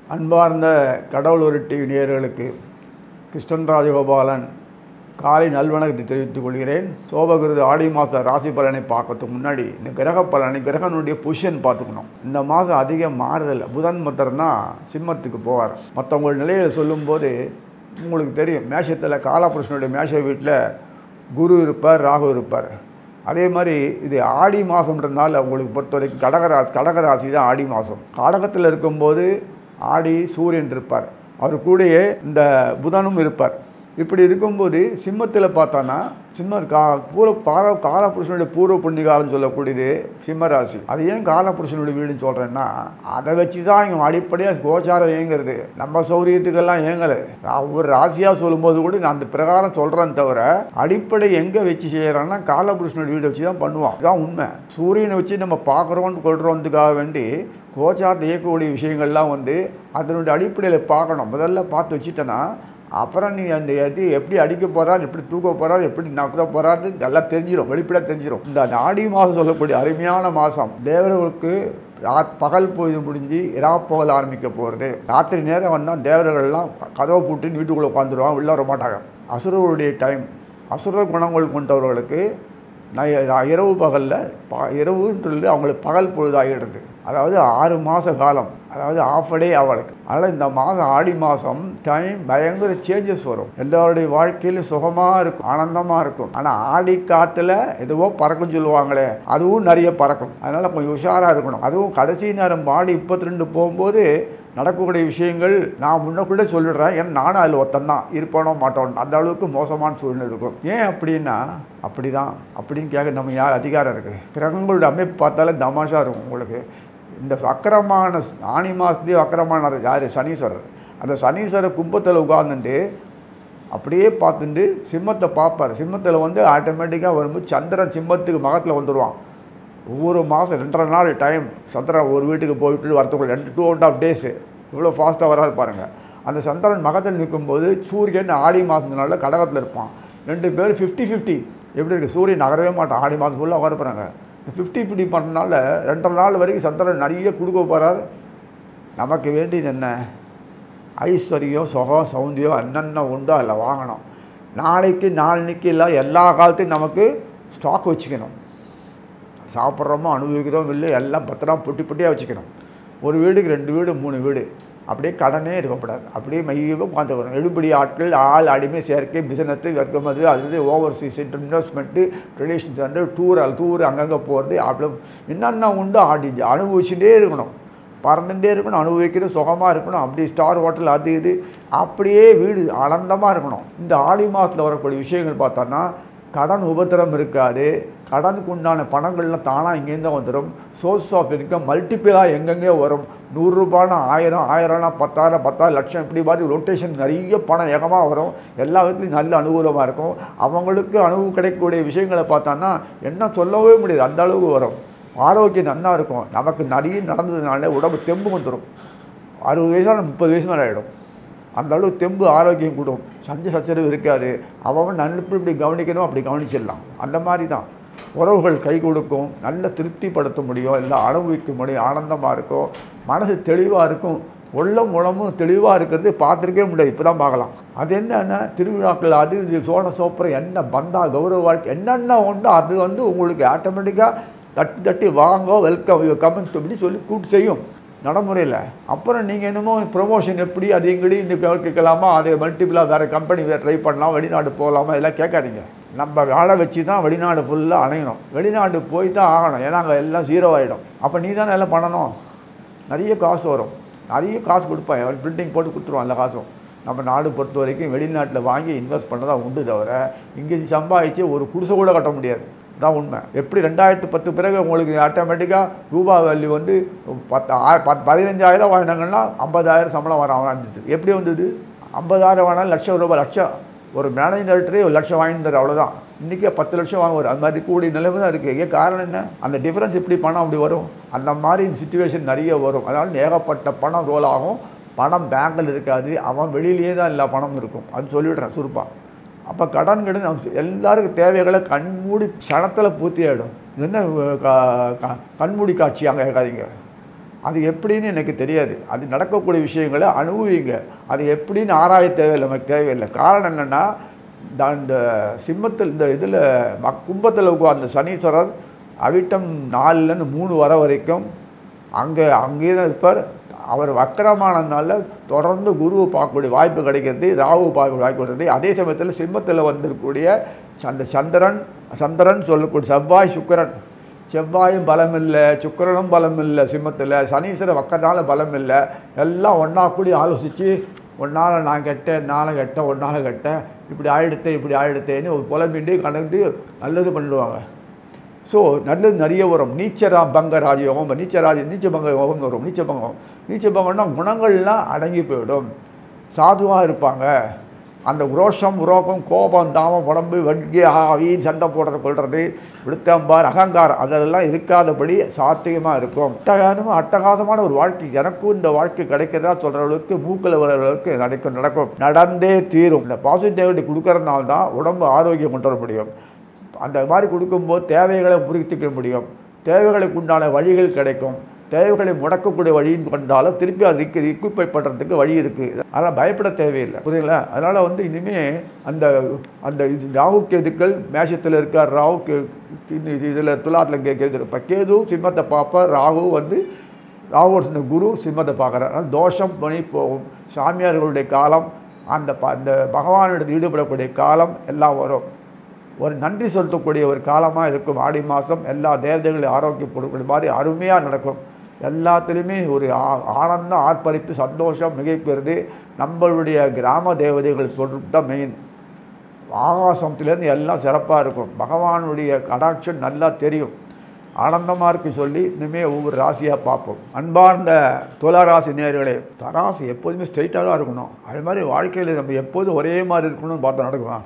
அன்பார்ந்த கடவுள் ஒரு டிவி நேயர்களுக்கு கிருஷ்ணன் ராஜகோபாலன் காலை நல்வணக்கத்தை தெரிவித்துக் கொள்கிறேன் சோபகிருது ஆடி மாத ராசி பலனை பார்க்கறதுக்கு முன்னாடி இந்த கிரக பலனை கிரகனுடைய பொசிஷன் பார்த்துக்கணும் இந்த மாதம் அதிக மாறுதல் புதன் மத்தர் தான் சிம்மத்துக்கு போவார் மற்றவங்க நிலையில் சொல்லும்போது உங்களுக்கு தெரியும் மேஷத்தில் காலபுருஷனுடைய மேஷ வீட்டில் குரு இருப்பார் ராகு இருப்பார் அதே மாதிரி இது ஆடி மாதம்ன்றதுனால உங்களுக்கு பொறுத்த வரைக்கும் கடகராசி கடகராசி தான் ஆடி மாதம் கடகத்தில் இருக்கும்போது ஆடி சூரியன் இருப்பார் அவர் கூடயே இந்த புதனும் இருப்பார் இப்படி இருக்கும்போது சிம்மத்தில் பார்த்தோன்னா சிம்ம கா பூர கால காலபுருஷனுடைய பூர்வ புண்ணிகாலம் சொல்லக்கூடியது சிம்ம ராசி அது ஏன் காலபுருஷனுடைய வீடுன்னு சொல்கிறேன்னா அதை வச்சு தான் இங்கே அடிப்படையாக கோச்சாரம் இயங்குறது நம்ம சௌரியத்துக்கெல்லாம் இயங்கலை ஒரு ராசியாக சொல்லும்போது கூட நான் அந்த பிரகாரம் சொல்கிறேன் தவிர அடிப்படை எங்கே வச்சு செய்கிறான்னா காலபுருஷனுடைய வீடை வச்சு தான் பண்ணுவான் இதுதான் உண்மை சூரியனை வச்சு நம்ம பார்க்குறோம் கொள்கிறோன்றதுக்காக வேண்டி கோச்சாரத்தை இயக்கக்கூடிய விஷயங்கள்லாம் வந்து அதனுடைய அடிப்படையில் பார்க்கணும் முதல்ல பார்த்து வச்சுட்டேன்னா அப்புறம் நீ அந்த எது எப்படி அடிக்க போகிறார் எப்படி தூக்க போகிறார் எப்படி நக்க போகிறாரு நல்லா தெரிஞ்சிடும் வெளிப்படையாக தெரிஞ்சிடும் இந்த ஆடி மாதம் சொல்லக்கூடிய அருமையான மாதம் தேவர்களுக்கு ரா- பகல் பொழுது முடிஞ்சு இரா பகல் ஆரம்பிக்க போகிறது ராத்திரி நேரம் வந்தால் தேவர்கள்லாம் கதவை பூட்டின்னு வீட்டுக்குள்ளே உட்காந்துருவாங்க உள்ளே வர மாட்டாங்க அசுரர்களுடைய டைம் அசுர குணங்கள் கொண்டவர்களுக்கு நான் இரவு பகலில் ப இரவுன்றது அவங்களுக்கு பகல் பொழுதாகிடுது அதாவது ஆறு மாத காலம் அதாவது ஆஃப் டே அவளுக்கு அதனால் இந்த மாதம் ஆடி மாதம் டைம் பயங்கர சேஞ்சஸ் வரும் எல்லாருடைய வாழ்க்கையிலும் சுகமாக இருக்கும் ஆனந்தமாக இருக்கும் ஆனால் ஆடி காற்றுல எதுவோ பறக்கும் சொல்லுவாங்களே அதுவும் நிறைய பறக்கும் அதனால் கொஞ்சம் உஷாராக இருக்கணும் அதுவும் கடைசி நேரம் ஆடி முப்பத்தி ரெண்டு போகும்போது நடக்கக்கூடிய விஷயங்கள் நான் முன்னக்கூட சொல்லிடுறேன் ஏன்னா நானும் அதில் ஒருத்தன் தான் இருப்பானோ மாட்டோம் அந்த அளவுக்கு மோசமான சூழ்நிலை இருக்கும் ஏன் அப்படின்னா அப்படி தான் அப்படின்னு கேட்க நம்ம யார் அதிகாரம் இருக்குது கிரகங்களோட அமைப்பு பார்த்தாலே தமாஷாக இருக்கும் உங்களுக்கு இந்த வக்கரமான ஆணி மாதத்துலேயே வக்கரமான யார் சனீஸ்வரர் அந்த சனீஸ்வரர் கும்பத்தில் உட்கார்ந்துட்டு அப்படியே பார்த்துட்டு சிம்மத்தை பார்ப்பார் சிம்மத்தில் வந்து ஆட்டோமேட்டிக்காக வரும்போது சந்திரன் சிம்மத்துக்கு மகத்தில் வந்துடுவான் ஒவ்வொரு மாதம் ரெண்டரை நாள் டைம் சந்திரன் ஒரு வீட்டுக்கு போயிட்டு வரத்துக்குள்ள ரெண்டு டூ அண்ட் ஆஃப் டேஸு இவ்வளோ ஃபாஸ்ட்டாக வராது பாருங்கள் அந்த சந்திரன் மகத்தில் நிற்கும்போது சூரியன் ஆடி மாதத்தினால கடகத்தில் இருப்பான் ரெண்டு பேரும் ஃபிஃப்டி ஃபிஃப்டி எப்படி இருக்குது சூரியன் நகரவே மாட்டான் ஆடி மாதம் ஃபுல்லாக உட்கார போகிறாங்க இந்த ஃபிஃப்டி ஃபிஃப்டி பண்ணனால ரெண்டரை நாள் வரைக்கும் சந்திரன் நிறைய கொடுக்க போகிறார் நமக்கு வேண்டியது என்ன ஐஸ்வர்யம் சுகம் சௌந்தியம் என்னென்ன உண்டோ அதில் வாங்கணும் நாளைக்கு நாளைக்கு இல்லை எல்லா காலத்தையும் நமக்கு ஸ்டாக் வச்சுக்கணும் சாப்பிட்றோமோ அனுபவிக்கிறோம் இல்லை எல்லாம் பத்திரம் பொட்டி பொட்டியாக வச்சுக்கணும் ஒரு வீடுக்கு ரெண்டு வீடு மூணு வீடு அப்படியே கடனே இருக்கக்கூடாது அப்படியே மையமாக உட்காந்துக்கணும் எடுபடி ஆட்கள் ஆள் அடிமை சேர்க்கை பிசினஸ் வர்க்கமது அது இது ஓவர் சீஸ் இன்வெஸ்ட்மெண்ட்டு ட்ரெடிஷன் வந்து டூர் டூர் அங்கங்கே போகிறது அப்படி என்னென்ன உண்டோ ஆடி அனுபவிச்சுட்டே இருக்கணும் பறந்துட்டே இருக்கணும் அனுபவிக்கணும் சுகமாக இருக்கணும் அப்படி ஸ்டார் ஹோட்டல் அது இது அப்படியே வீடு ஆனந்தமாக இருக்கணும் இந்த ஆடி மாதத்தில் வரக்கூடிய விஷயங்கள் பார்த்தோன்னா கடன் உபத்திரம் இருக்காது கடனுக்கு உண்டான பணங்கள்லாம் தானாக இங்கேருந்து வந்துடும் சோர்ஸ் ஆஃப் இன்கம் மல்டிபிளாக எங்கெங்கே வரும் நூறுரூபானா ஆயிரம் ஆயிரம்னா பத்தாயிரம் பத்தாயிரம் லட்சம் இப்படி மாதிரி ரொட்டேஷன் நிறைய பணம் ஏகமாக வரும் எல்லா விதத்துலையும் நல்ல அனுகூலமாக இருக்கும் அவங்களுக்கு அனுபவம் கிடைக்கக்கூடிய விஷயங்களை பார்த்தோன்னா என்ன சொல்லவே முடியாது அந்த அளவுக்கு வரும் ஆரோக்கியம் நன்னா இருக்கும் நமக்கு நிறைய நடந்ததுனால உடம்பு தெம்பு வந்துடும் அறுபது வயசான முப்பது வயசு மேலே ஆகிடும் அந்த அளவு தெம்பு ஆரோக்கியம் கூடும் சஞ்ச சச்சரவு இருக்காது அவன் நல்ல இப்படி கவனிக்கணும் அப்படி கவனிச்சிடலாம் அந்த மாதிரி தான் உறவுகள் கை கொடுக்கும் நல்ல திருப்திப்படுத்த முடியும் எல்லாம் அனுபவிக்க முடியும் ஆனந்தமாக இருக்கும் மனசு தெளிவாக இருக்கும் உள்ளம் உடம்பும் தெளிவாக இருக்கிறது பார்த்துருக்கவே முடியாது இப்போ தான் பார்க்கலாம் அது என்னென்ன திருவிழாக்கள் அது இது சோழ சோப்பரம் என்ன பந்தா கௌரவ வாழ்க்கை என்னென்ன உண்டோ அது வந்து உங்களுக்கு ஆட்டோமேட்டிக்காக தட்டி தட்டி வாங்கோ வெல்கம் யூ கமெண்ட் இப்படி சொல்லி கூட்டு செய்யும் நடைமுறையில் அப்புறம் நீங்கள் என்னமோ ப்ரொமோஷன் எப்படி அது எங்கடி இந்த கேட்கலாமா அது மல்டிபிளாக வேறு கம்பெனி வேறு ட்ரை பண்ணலாம் வெளிநாடு போகலாமா இதெல்லாம் கேட்காதீங்க நம்ம வேலை வச்சு தான் வெளிநாடு ஃபுல்லாக அணையணும் வெளிநாடு போய் தான் ஆகணும் ஏன்னா அங்கே எல்லாம் ஜீரோ ஆகிடும் அப்போ நீ தானே எல்லாம் பண்ணணும் நிறைய காசு வரும் நிறைய காசு கொடுப்பான் அவன் பில்டிங் போட்டு கொடுத்துருவான் எல்லா காசும் நம்ம நாடு பொறுத்த வரைக்கும் வெளிநாட்டில் வாங்கி இன்வெஸ்ட் பண்ணதா உண்டு தவிர இங்கே சம்பாதிச்சு ஒரு குடிசை கூட கட்ட முடியாது தான் உண்மை எப்படி ரெண்டாயிரத்து பத்து பிறகு உங்களுக்கு ஆட்டோமேட்டிக்காக ரூபா வேல்யூ வந்து பத்து ஆ- பத்து பதினஞ்சாயிரம் வாங்கினாங்கன்னா ஐம்பதாயிரம் சம்பளம் வர வந்துச்சு எப்படி வந்தது ஐம்பதாயிரம் வாங்கினாலும் லட்சம் ரூபாய் லட்சம் ஒரு மேனேஜ் டைரக்டரே ஒரு லட்சம் வாங்கிட்டார் அவ்வளோதான் இன்றைக்கே பத்து லட்சம் வாங்குவார் அது மாதிரி கூடிய நிலைமை தான் இருக்குது ஏன் காரணம் என்ன அந்த டிஃப்ரென்ஸ் எப்படி பணம் அப்படி வரும் அந்த மாதிரி சுச்சுவேஷன் நிறைய வரும் அதனால் ஏகப்பட்ட பணம் ரோல் ஆகும் பணம் பேங்கில் இருக்காது அவன் வெளியிலேயே தான் எல்லா பணமும் இருக்கும் அது சொல்லிவிடுறேன் சுருப்பாக அப்போ கடன் கடன் நம்ம எல்லாருக்கும் தேவைகளை கண்மூடி க்ஷணத்தில் பூர்த்தி ஆகிடும் இது என்ன அஹ், க- க- கண்மூடி காட்சி அங்கே கேட்காதீங்க அது எப்படின்னு எனக்கு தெரியாது அது நடக்கக்கூடிய விஷயங்களை அனுபவிங்க அது எப்படின்னு ஆராய தேவையில்லை நமக்கு தேவையில்லை காரணம் என்னென்னா இந்த அந்த சிம்மத்தில் இந்த இதில் கும்பத்தில் உட்கார்ந்த சனீஸ்வரர் அவிட்டம் நாலுலேருந்து மூணு வர வரைக்கும் அங்கே அங்கேயே தான் இருப்பார் அவர் வக்கரமானதுனால தொடர்ந்து குருவை பார்க்கக்கூடிய வாய்ப்பு கிடைக்கிறது ராகு பார்க்க வாய்ப்பு கிடைக்கிறது அதே சமயத்தில் சிம்மத்தில் வந்திருக்கக்கூடிய அந்த சந்திரன் சந்திரன் சொல்லக்கூடிய செவ்வாய் சுக்கிரன் செவ்வாயும் பலம் இல்லை சுக்கிரனும் பலம் இல்லை சிம்மத்தில் சனீஸ்வரன் வக்கறனால பலம் இல்லை எல்லாம் ஒன்றா கூடி ஆலோசித்து ஒன்றால் நான் கெட்டேன் நானும் கெட்டேன் ஒன்றால் கெட்டேன் இப்படி ஆயிடுத்தேன் இப்படி ஆயிடுத்தேன்னு ஒரு புலம்பிண்டு கணக்கு நல்லது பண்ணிடுவாங்க ஸோ நல்லது நிறைய வரும் நீச்சரா பங்க ராஜயோகம் நீச்சராஜ நீச்ச பங்க யோகம்னு வரும் நீச்ச பங்கம் நீச்ச பங்கம்னா குணங்கள்லாம் அடங்கி போயிடும் சாதுவாக இருப்பாங்க அந்த உரோஷம் உரோகம் கோபம் தாமம் உடம்பு வட்கி ஆவி சண்டை போடுறது கொள்வது விடுத்தம்பார் அகங்காரம் அதெல்லாம் இருக்காதபடி சாத்தியமாக இருக்கும் அட்டகாசமாக அட்டகாசமான ஒரு வாழ்க்கை எனக்கும் இந்த வாழ்க்கை கிடைக்கிறதா சொல்கிற அளவுக்கு மூக்கில் வர அளவுக்கு நடக்கும் நடக்கும் நடந்தே தீரும் இந்த பாசிட்டிவிட்டி கொடுக்கறதுனால தான் உடம்பு ஆரோக்கியம் கொண்டு வர முடியும் அந்த மாதிரி கொடுக்கும்போது தேவைகளை பூர்த்திக்க முடியும் தேவைகளுக்கு உண்டான வழிகள் கிடைக்கும் தேவைகளை முடக்கக்கூடிய வழின்னு கொண்டாலும் திருப்பி அது ரிக்கு ரிக்குப்பை பண்ணுறதுக்கு வழி இருக்குது அதனால் பயப்பட தேவையில்லை புரியுங்களா அதனால் வந்து இனிமேல் அந்த அந்த இது ராகு கேதுக்கள் மேஷத்தில் இருக்கார் ராகு இதில் துலாத்தில் கே கேது இப்போ கேது சிம்மத்தை பார்ப்பார் ராகு வந்து ராகு இந்த குரு சிம்மத்தை பார்க்குறார் அதனால் தோஷம் பணி போகும் சாமியார்களுடைய காலம் அந்த ப அந்த பகவானிடத்தில் ஈடுபடக்கூடிய காலம் எல்லாம் வரும் ஒரு நன்றி செலுத்தக்கூடிய ஒரு காலமாக இருக்கும் ஆடி மாதம் எல்லா தேவதைகளையும் ஆரோக்கியப்படக்கூடிய மாதிரி அருமையாக நடக்கும் எல்லாத்துலேயுமே ஒரு ஆ- ஆனந்தம் ஆர்ப்பரிப்பு சந்தோஷம் மிகைப்பெறுது நம்மளுடைய கிராம தேவதைகள் தொடர்பு தான் மெயின் ஆகாசத்துலேருந்து எல்லாம் சிறப்பாக இருக்கும் பகவானுடைய கடாட்சம் நல்லா தெரியும் ஆனந்தமாக இருக்கு சொல்லி இனிமேல் ஒவ்வொரு ராசியாக பார்ப்போம் அன்பார்ந்த துலா ராசி நேர்களே தராசு எப்போதுமே ஸ்ட்ரைட்டாக தான் இருக்கணும் அது மாதிரி வாழ்க்கையில் நம்ம எப்போதும் ஒரே மாதிரி இருக்கணும்னு பார்த்து நடக்குமா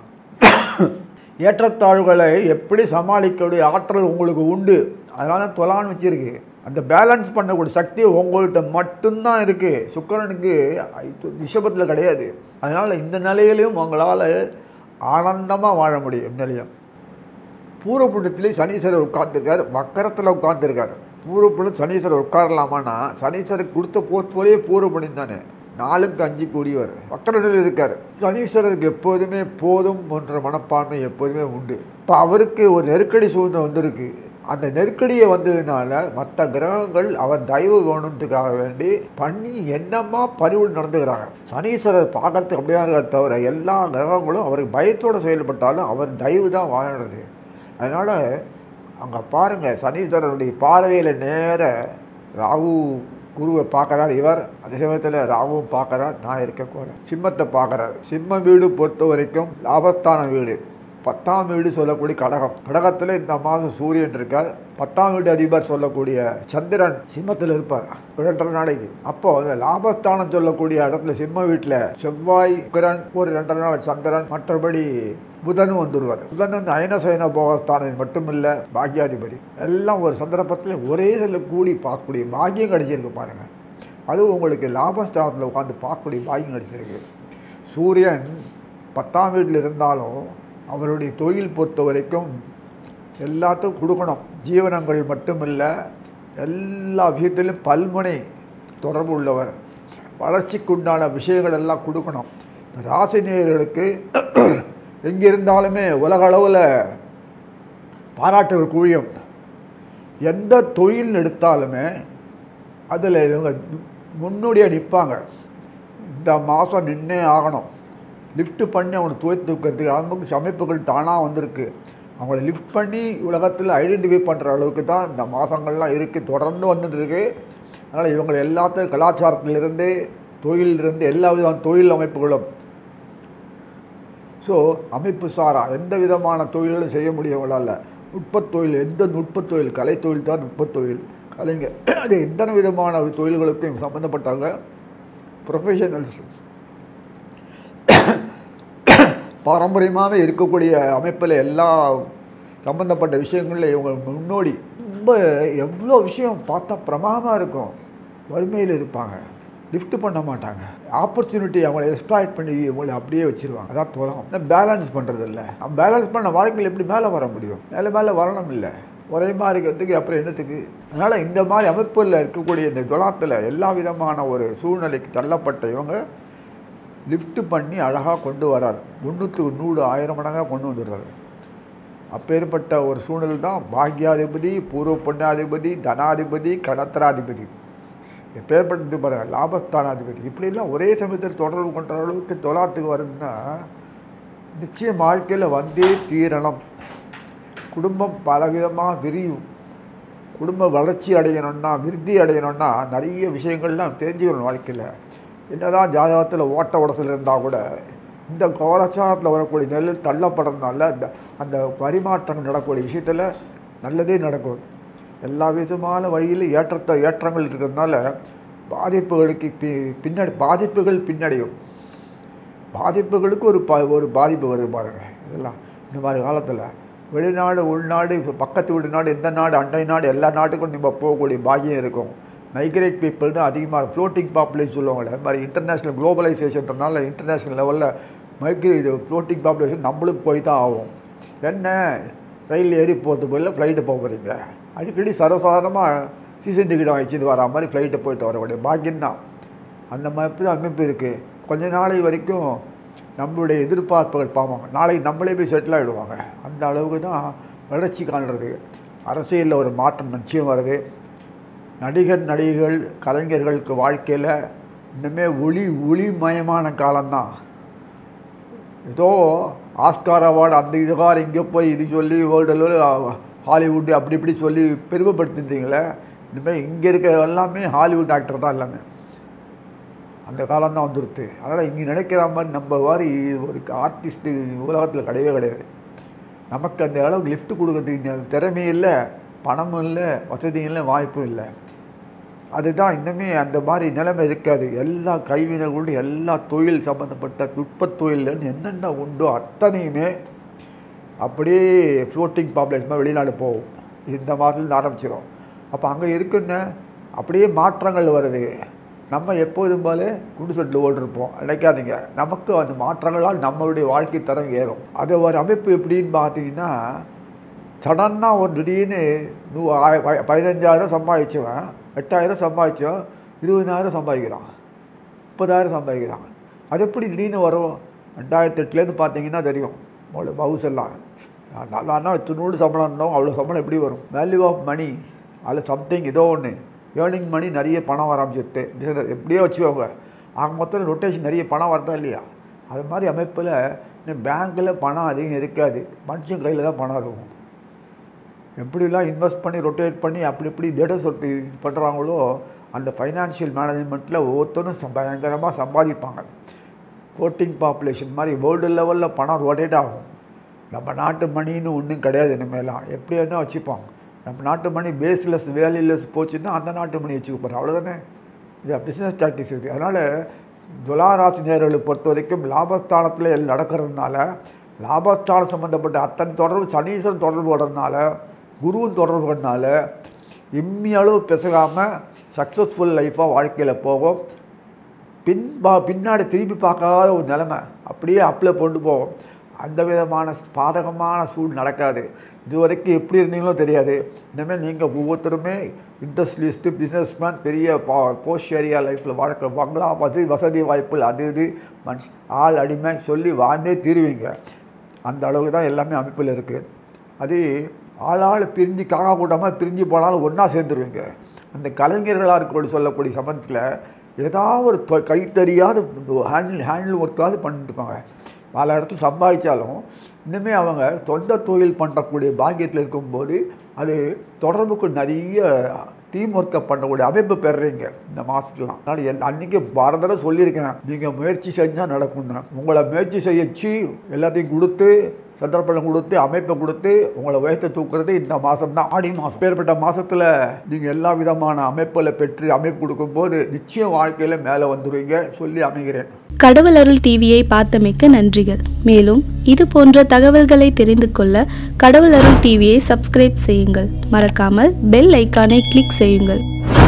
ஏற்றத்தாழ்வுகளை எப்படி சமாளிக்கக்கூடிய ஆற்றல் உங்களுக்கு உண்டு அதனால தான் தொலான்னு வச்சிருக்கு அந்த பேலன்ஸ் பண்ணக்கூடிய சக்தி உங்கள்கிட்ட மட்டும்தான் இருக்குது சுக்கிரனுக்கு ரிஷபத்தில் கிடையாது அதனால் இந்த நிலையிலையும் உங்களால் ஆனந்தமாக வாழ முடியும் நிலையம் பூர்வபுண்ணியத்திலே சனீஸ்வரர் உட்கார்ந்துருக்கார் வக்கரத்தில் உட்கார்ந்துருக்கார் பூர்வபுண்ணியம் சனீஸ்வரர் உட்காரலாமான்னா சனீஸ்வரர் கொடுத்த போர்ட்ஃபோலியே பூர்வபுண்ணியம் தானே நாலுக்கு அஞ்சு கூடியவர் வக்கரனில் இருக்கார் சனீஸ்வரருக்கு எப்போதுமே போதும் என்ற மனப்பான்மை எப்போதுமே உண்டு இப்போ அவருக்கு ஒரு நெருக்கடி சூழ்நிலை வந்திருக்கு அந்த நெருக்கடியை வந்ததுனால மற்ற கிரகங்கள் அவர் தயவு வேணுன்றதுக்காக வேண்டி பண்ணி என்னமா பரிவு நடந்துக்கிறாங்க சனீஸ்வரர் பார்க்கறதுக்கு அப்படியே இருக்கார் தவிர எல்லா கிரகங்களும் அவருக்கு பயத்தோடு செயல்பட்டாலும் அவர் தயவு தான் வாழறது அதனால் அங்கே பாருங்கள் சனீஸ்வரனுடைய பார்வையில் நேர ராகு குருவை பார்க்குறார் இவர் அதே சமயத்தில் ராகுவும் பார்க்குறார் நான் இருக்கக்கூட சிம்மத்தை பார்க்குறாரு சிம்ம வீடு பொறுத்த வரைக்கும் லாபஸ்தான வீடு பத்தாம் வீடு சொல்லக்கூடிய கடகம் கடகத்தில் இந்த மாதம் சூரியன் இருக்கார் பத்தாம் வீடு அதிபர் சொல்லக்கூடிய சந்திரன் சிம்மத்தில் இருப்பார் ஒரு ரெண்டரை நாளைக்கு அப்போ அந்த லாபஸ்தானம் சொல்லக்கூடிய இடத்துல சிம்ம வீட்டில் செவ்வாய் சுக்கிரன் ஒரு ரெண்டரை நாள் சந்திரன் மற்றபடி புதனும் வந்துடுவார் புதன் வந்து அயனசயன போகஸ்தானம் மட்டும் இல்லை பாக்யாதிபதி எல்லாம் ஒரு சந்தர்ப்பத்தில் ஒரே சில கூடி பார்க்கக்கூடிய பாக்கியம் கிடைச்சிருக்கு பாருங்கள் அதுவும் உங்களுக்கு லாபஸ்தானத்தில் உட்காந்து பார்க்கக்கூடிய பாக்கியம் கிடைச்சிருக்கு சூரியன் பத்தாம் வீட்டில் இருந்தாலும் அவருடைய தொழில் பொறுத்த வரைக்கும் எல்லாத்துக்கும் கொடுக்கணும் ஜீவனங்கள் மட்டுமில்லை எல்லா விஷயத்திலும் பல்முனை தொடர்பு உள்ளவர் வளர்ச்சிக்குண்டான விஷயங்கள் எல்லாம் கொடுக்கணும் ராசினியர்களுக்கு எங்கே இருந்தாலுமே உலக அளவில் பாராட்டுகள் குழியும் எந்த தொழில் எடுத்தாலுமே அதில் இவங்க முன்னோடியாக நிற்பாங்க இந்த மாதம் நின்னே ஆகணும் லிஃப்ட் பண்ணி அவனை துவைத்து தூக்கிறதுக்கு அவங்களுக்கு அமைப்புகள் தானாக வந்திருக்கு அவங்கள லிஃப்ட் பண்ணி உலகத்தில் ஐடென்டிஃபை பண்ணுற அளவுக்கு தான் இந்த மாதங்கள்லாம் இருக்குது தொடர்ந்து வந்துட்டு இருக்கு அதனால் இவங்க எல்லாத்தையும் கலாச்சாரத்திலிருந்து தொழிலிருந்து எல்லா விதமான தொழில் அமைப்புகளும் ஸோ அமைப்பு சாரா எந்த விதமான தொழில்களும் செய்ய முடியவங்களால் நுட்பத் தொழில் எந்த நுட்பத் தொழில் கலை தொழில் தான் நுட்பத் தொழில் கலைஞர் அது எத்தனை விதமான தொழில்களுக்கும் சம்மந்தப்பட்டாங்க ப்ரொஃபஷனல்ஸ் பாரம்பரியமாகவே இருக்கக்கூடிய அமைப்பில் எல்லா சம்மந்தப்பட்ட விஷயங்களில் இவங்க முன்னோடி ரொம்ப எவ்வளோ விஷயம் பார்த்தா பிரமாதமாக இருக்கும் வறுமையில் இருப்பாங்க லிஃப்ட் பண்ண மாட்டாங்க ஆப்பர்ச்சுனிட்டி அவங்கள எக்ஸ்ப்ளாய்ட் பண்ணி இவங்களை அப்படியே வச்சிருவாங்க அதான் துலம் பேலன்ஸ் பண்ணுறது இல்லை பேலன்ஸ் பண்ண வாழ்க்கையில் எப்படி மேலே வர முடியும் மேலே மேலே வரணும் இல்லை ஒரே மாதிரி இருக்கிறதுக்கு அப்புறம் என்னத்துக்கு அதனால் இந்த மாதிரி அமைப்பில் இருக்கக்கூடிய இந்த ஜொலாத்தில் எல்லா விதமான ஒரு சூழ்நிலைக்கு தள்ளப்பட்ட இவங்க லிஃப்ட் பண்ணி அழகாக கொண்டு வரார் முந்நூற்றுக்கு நூறு ஆயிரம் மடங்காக கொண்டு வந்துடுறாரு அப்பேற்பட்ட ஒரு சூழ்நிலை தான் பாக்யாதிபதி பூர்வ புண்ணியாதிபதி தனாதிபதி கடத்தராதிபதி எப்பேற்பட்டது பாருங்க லாபஸ்தானாதிபதி இப்படிலாம் ஒரே சமயத்தில் தொடர்பு கொண்ட அளவுக்கு தொலாத்துக்கு வருதுன்னா நிச்சயம் வாழ்க்கையில் வந்தே தீரணும் குடும்பம் பலவிதமாக விரியும் குடும்ப வளர்ச்சி அடையணும்னா விருத்தி அடையணும்னா நிறைய விஷயங்கள்லாம் தெரிஞ்சுக்கணும் வாழ்க்கையில் என்னதான் ஜாதகத்தில் ஓட்ட உடசல் இருந்தால் கூட இந்த கோலச்சாரத்தில் வரக்கூடிய நெல் தள்ளப்படுறதுனால அந்த அந்த பரிமாற்றங்கள் நடக்கக்கூடிய விஷயத்தில் நல்லதே நடக்கும் எல்லா விதமான வழியில் ஏற்றத்தை ஏற்றங்கள் இருக்கிறதுனால பாதிப்புகளுக்கு பி பின்னாடி பாதிப்புகள் பின்னடையும் பாதிப்புகளுக்கு ஒரு ப ஒரு பாதிப்பு வருது பாருங்கள் இதெல்லாம் இந்த மாதிரி காலத்தில் வெளிநாடு உள்நாடு இப்போ பக்கத்து வீடு நாடு எந்த நாடு அண்டை நாடு எல்லா நாட்டுக்கும் நம்ம போகக்கூடிய பாக்கியம் இருக்கும் மைக்ரேட் பீப்புள் தான் அதிகமாக ஃப்ளோட்டிங் பாப்புலேஷன் சொல்லுவாங்களே அது மாதிரி இன்டர்நேஷ்னல் குளோபலைசேஷன்றனால இன்டர்நேஷ்னல் லெவலில் மைக்ரே இது ஃப்ளோட்டிங் பாப்புலேஷன் நம்மளும் போய் தான் ஆகும் என்ன ரயில் ஏறி போகிறது போயில ஃப்ளைட்டு போக போகிறீங்க அடிக்கடி சர்வசாதாரணமாக சீசன் டிக்கெட் வாங்கிச்சிட்டு வரா மாதிரி ஃப்ளைட்டை போயிட்டு வரக்கூடிய பாக்கியம்தான் அந்த மாதிரி தான் அமைப்பு இருக்குது கொஞ்ச நாளை வரைக்கும் நம்மளுடைய எதிர்பார்ப்புகள் பார்ப்பாங்க நாளைக்கு நம்மளே போய் செட்டில் ஆகிடுவாங்க அந்த அளவுக்கு தான் வளர்ச்சி காண்றது அரசியலில் ஒரு மாற்றம் நிச்சயம் வருது நடிகர் நடிகைகள் கலைஞர்களுக்கு வாழ்க்கையில் இன்னுமே ஒளி ஒளிமயமான காலம்தான் ஏதோ ஆஸ்கார் அவார்டு அந்த இதுகார் இங்கே போய் இது சொல்லி வேர்ல்டு ஹாலிவுட் அப்படி இப்படி சொல்லி பெருமைப்படுத்திருந்தீங்களே இனிமேல் இங்கே இருக்க எல்லாமே ஹாலிவுட் ஆக்டர் தான் எல்லாமே அந்த காலம் தான் வந்துருது அதனால் இங்கே நினைக்கிற மாதிரி நம்ம மாதிரி ஒரு ஆர்டிஸ்ட்டு உலகத்தில் கிடையவே கிடையாது நமக்கு அந்த அளவுக்கு லிஃப்ட் கொடுக்கறதுக்கு திறமையும் இல்லை பணமும் இல்லை வசதியும் இல்லை வாய்ப்பும் இல்லை அதுதான் இன்னுமே அந்த மாதிரி நிலைமை இருக்காது எல்லா கைவினைகளோடு எல்லா தொழில் சம்மந்தப்பட்ட நுட்பத் தொழிலேருந்து என்னென்ன உண்டோ அத்தனையுமே அப்படியே ஃப்ளோட்டிங் பாப்புலேஷன் வெளிநாடு போகும் இந்த மாதத்துலேருந்து ஆரம்பிச்சிடும் அப்போ அங்கே இருக்குன்னு அப்படியே மாற்றங்கள் வருது நம்ம எப்போதும் போல குடிசட்டில் ஓடிருப்போம் நினைக்காதீங்க நமக்கு அந்த மாற்றங்களால் நம்மளுடைய வாழ்க்கை தரம் ஏறும் அது ஒரு அமைப்பு எப்படின்னு பார்த்தீங்கன்னா சடனாக ஒரு திடீர்னு நூ ஆய- ப- பதினஞ்சாயிரம் சம்பாதிச்சவன் எட்டாயிரம் சம்பாதிச்சவன் இருபதாயிரம் சம்பாதிக்கிறான் முப்பதாயிரம் சம்பாதிக்கிறான் அது எப்படி திடீர்னு வரும் ரெண்டாயிரத்தி எட்டுலேருந்து பார்த்தீங்கன்னா தெரியும் அவ்வளோ பவுஸ் எல்லாம் நல்லா நூறு சம்பளம் இருந்தோம் அவ்வளோ சம்பளம் எப்படி வரும் வேல்யூ ஆஃப் மணி அதில் சம்திங் ஏதோ ஒன்று ஏர்னிங் மணி நிறைய பணம் வர ஆரம்பிச்சிட்டு பிஸ்னஸ் எப்படியோ வச்சுக்கோங்க ஆக மொத்தம் ரொட்டேஷன் நிறைய பணம் வரதா இல்லையா அது மாதிரி அமைப்பில் இன்னும் பேங்க்கில் பணம் அதிகம் இருக்காது மனுஷன் கையில் தான் பணம் இருக்கும் எப்படிலாம் இன்வெஸ்ட் பண்ணி ரொட்டேட் பண்ணி அப்படி இப்படி டேட்டா சொத்து இது பண்ணுறாங்களோ அந்த ஃபைனான்ஷியல் மேனேஜ்மெண்ட்டில் ஒவ்வொருத்தரும் சம் பயங்கரமாக சம்பாதிப்பாங்க voting பாப்புலேஷன் மாதிரி வேர்ல்டு லெவலில் பணம் ரொட்டேட் ஆகும் நம்ம நாட்டு மணின்னு ஒன்றும் கிடையாது இனிமேலாம் எப்படி வேணா வச்சுப்பாங்க நம்ம நாட்டு மணி பேஸ்லெஸ் வேல்யூலெஸ் போச்சுன்னா அந்த நாட்டு மணி வச்சுக்க போகிறோம் அவ்வளோதானே இது பிஸ்னஸ் டாக்டிக்ஸ் இருக்குது அதனால் துலாராசி நேர்களை பொறுத்த வரைக்கும் லாபஸ்தானத்தில் எல்லாம் நடக்கிறதுனால லாபஸ்தானம் சம்மந்தப்பட்ட அத்தனை தொடர்பு சனீஸ்வரன் தொடர்பு வர்றதுனால குருவும் தொடர்பு வரதுனால இம்மி அளவு பிசகாமல் சக்ஸஸ்ஃபுல் லைஃபாக வாழ்க்கையில் போகும் பின் பா பின்னாடி திரும்பி பார்க்காத ஒரு நிலைமை அப்படியே அப்பில் கொண்டு போகும் அந்த விதமான பாதகமான சூழ் நடக்காது இது வரைக்கும் எப்படி இருந்தீங்களோ தெரியாது இனிமேல் நீங்கள் ஒவ்வொருத்தருமே இண்டஸ்ட்ரியலிஸ்ட்டு பிஸ்னஸ்மேன் பெரிய பா போஸ்ட் ஏரியா லைஃப்பில் வாழ்க்கை பங்களா வசதி வசதி வாய்ப்புகள் அது இது மனுஷ ஆள் அடிமை சொல்லி வாழ்ந்தே தீருவீங்க அந்த அளவுக்கு தான் எல்லாமே அமைப்பில் இருக்குது அது ஆளாள் பிரிஞ்சு காக்கா கூட்டமாக பிரிஞ்சு போனாலும் ஒன்றா சேர்ந்துருவீங்க அந்த கலைஞர்களாக இருக்கக்கூடிய சொல்லக்கூடிய சம்பந்தத்தில் ஏதாவது ஒரு தொ- கைத்தறியாத ஹேண்டில் ஹேண்டில் ஒர்க்காவது பண்ணிட்டு இருப்பாங்க பல இடத்துல சம்பாதிச்சாலும் இன்னுமே அவங்க சொந்த தொழில் பண்ணக்கூடிய பாக்கியத்தில் இருக்கும்போது அது தொடர்புக்கு நிறைய டீம் ஒர்க்கை பண்ணக்கூடிய அமைப்பு பெறுறீங்க இந்த மாதத்துலாம் அதனால் எல் அன்றைக்கி பாரதர சொல்லியிருக்கேன் நீங்கள் முயற்சி செஞ்சால் நடக்கும்னு உங்களை முயற்சி செய்யச்சு எல்லாத்தையும் கொடுத்து சந்தர்ப்பம் கொடுத்து அமைப்பை கொடுத்து உங்களை உயர்த்த தூக்குறது இந்த மாதம் தான் ஆடி மாதம் பேர்பட்ட மாதத்தில் நீங்கள் எல்லா விதமான அமைப்பில் பெற்று அமைப்பு கொடுக்கும்போது நிச்சயம் வாழ்க்கையில் மேலே வந்துடுவீங்க சொல்லி அமைகிறேன் கடவுள் அருள் டிவியை பார்த்தமைக்க நன்றிகள் மேலும் இது போன்ற தகவல்களை தெரிந்து கொள்ள கடவுள் அருள் டிவியை சப்ஸ்கிரைப் செய்யுங்கள் மறக்காமல் பெல் ஐக்கானை கிளிக் செய்யுங்கள்